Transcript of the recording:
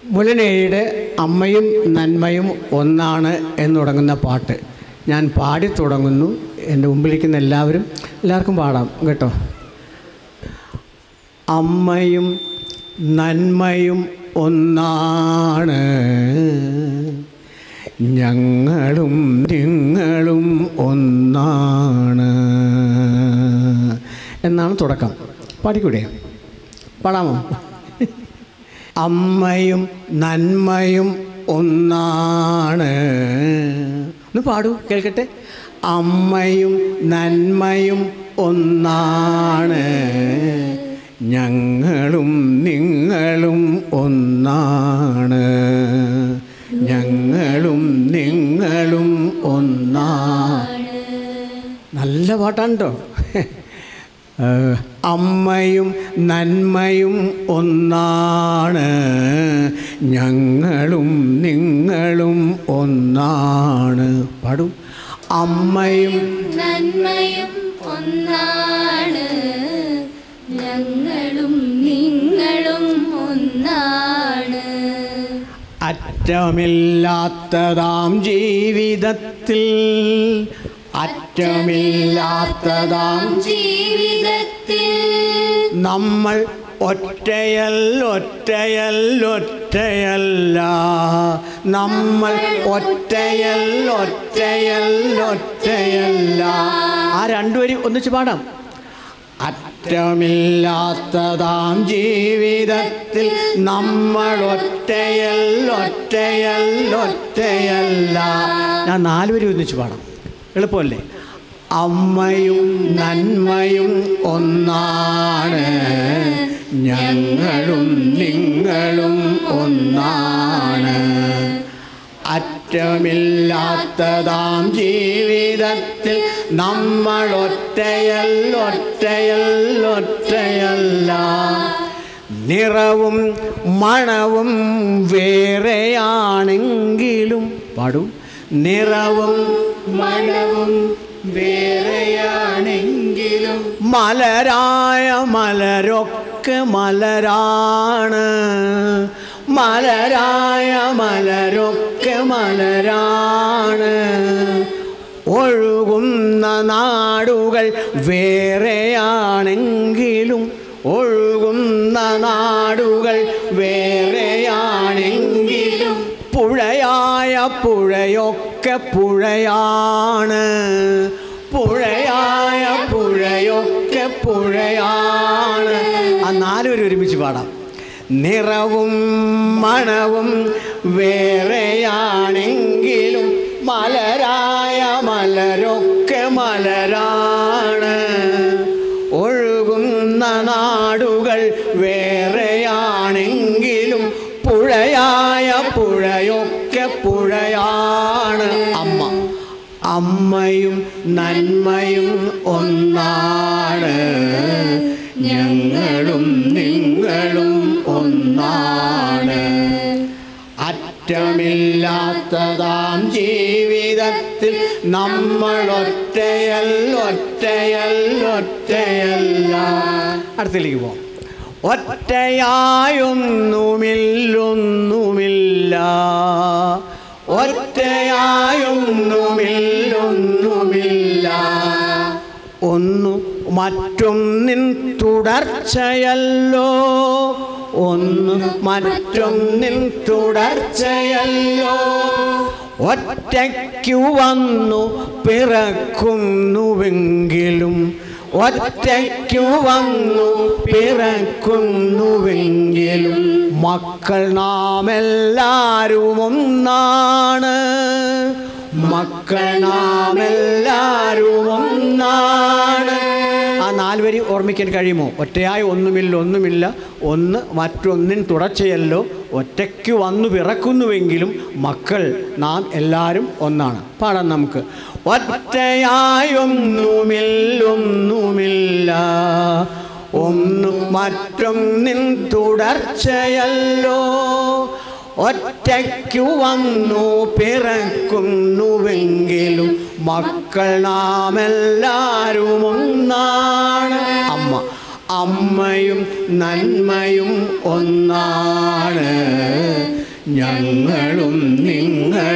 മുലനേഴിയുടെ അമ്മയും നന്മയും ഒന്നാണ് എന്ന് തുടങ്ങുന്ന പാട്ട് ഞാൻ പാടി തുടങ്ങുന്നു എൻ്റെ മുമ്പിലിരിക്കുന്ന എല്ലാവരും എല്ലാവർക്കും പാടാം കേട്ടോ അമ്മയും നന്മയും ഒന്നാണ് ഞങ്ങളും നിങ്ങളും ഒന്നാണ് എന്നാണ് തുടക്കം പാടിക്കൂടെ പാടാമോ അമ്മയും നന്മയും ഒന്നാണ് ഒന്ന് പാടൂ കേൾക്കട്ടെ അമ്മയും നന്മയും ഒന്നാണ് ഞങ്ങളും നിങ്ങളും ഒന്നാണ് ഞങ്ങളും നിങ്ങളും ഒന്നാണ് നല്ല പാട്ടാണ് കേട്ടോ ഏഹ്, അമ്മയും നന്മയും ഒന്നാണ് ഞങ്ങളും നിങ്ങളും ഒന്നാണ് പാടും അമ്മയും നന്മയും ഒന്നാണ് ഞങ്ങളും നിങ്ങളും ഒന്നാണ് അറ്റമില്ലാത്തതാം ജീവിതത്തിൽ അറ്റമില്ലാത്തതാം ജീവിതത്തിൽ നമ്മൾ ഒറ്റയല്ലൊറ്റയല്ലൊറ്റയല്ല നമ്മൾ ഒറ്റയല്ലൊറ്റയല്ലൊറ്റയല്ല ആ രണ്ടുപേരും ഒന്നിച്ച് പാടാം അറ്റമില്ലാത്തതാം ജീവിതത്തിൽ നമ്മൾ ഒറ്റയല്ലൊറ്റയല്ലൊറ്റയല്ല ഞാൻ നാലുപേരും ഒന്നിച്ച് പാടാം എളുപ്പമല്ലേ അമ്മയും നന്മയും ഒന്നാണ് ഞങ്ങളും നിങ്ങളും ഒന്നാണ് അറ്റമില്ലാത്തതാം ജീവിതത്തിൽ നമ്മൾ ഒറ്റയല്ലൊറ്റയല്ലൊറ്റയല്ല നിറവും മണവും വേറെയാണെങ്കിലും പാടും നിറവും മണവും വേറെയാണെങ്കിലും മലരായ മലരൊക്കെ മലരാണ് മലരായ മലരൊക്കെ മലരാണ് ഒഴുകുന്ന നാടുകൾ വേറെയാണെങ്കിലും ഒഴുകുന്ന നാടുകൾ വേറെയാണെങ്കിലും പുഴയായ പുഴയൊക്കെ പുഴയാണ് പുഴയായ പുഴയൊക്കെ പുഴയാണ് ആ നാലുപേരും ഒരുമിച്ച് പാടാം നിറവും മണവും വേറെയാണെങ്കിലും മലരായ മലരൊക്കെ മലരാണ് ഒഴുകുന്ന നാടുകൾ വേറെയാണെങ്കിലും പുഴയായ പുഴയൊക്കെ പുഴയാണ് അമ്മ അമ്മയും നന്മയും ഒന്നാണ് ഞങ്ങളും നിങ്ങളും ഒന്നാണ് അറ്റമില്ലാത്തതാം ജീവിതത്തിൽ നമ്മൾ ഒറ്റയല്ലൊറ്റയല്ലൊറ്റയല്ല അടുത്തേക്ക് പോവാം ഒറ്റയായൊന്നുമില്ലൊന്നുമില്ല ഒറ്റയായൊന്നുമില്ലൊന്നുമില്ല ഒന്നു മറ്റൊന്നിൻ തുടർച്ചയല്ലോ ഒന്ന് മറ്റൊന്നിൻ തുടർച്ചയല്ലോ ഒറ്റയ്ക്കു വന്നു പിറക്കുന്നുവെങ്കിലും ഒറ്റയ്ക്കു വന്നു പിറക്കുന്നുവെങ്കിലും മക്കൾ നാം എല്ലാവരും ഒന്നാണ് മക്കൾ നാം എല്ലാവരും ഒന്നാണ് ആ നാലുവരി ഓർമ്മിക്കാൻ കഴിയുമോ ഒറ്റയായി ഒന്നുമില്ല ഒന്നുമില്ല ഒന്ന് മറ്റൊന്നിൻ തുടർച്ചയല്ലോ ഒറ്റയ്ക്ക് വന്നു പിറക്കുന്നുവെങ്കിലും മക്കൾ നാം എല്ലാവരും ഒന്നാണ് പാടാം നമുക്ക് ഒറ്റയായൊന്നുമില്ലൊന്നുമില്ല ഒന്ന് മറ്റൊന്നിൻ തുടർച്ചയല്ലോ ഒറ്റയ്ക്കു വന്നു പിറക്കുന്നുവെങ്കിലും മക്കൾ നാം എല്ലാവരും ഒന്നാണ് അമ്മ അമ്മയും നന്മയും ഒന്നാണ് ഞങ്ങളും നിങ്ങളും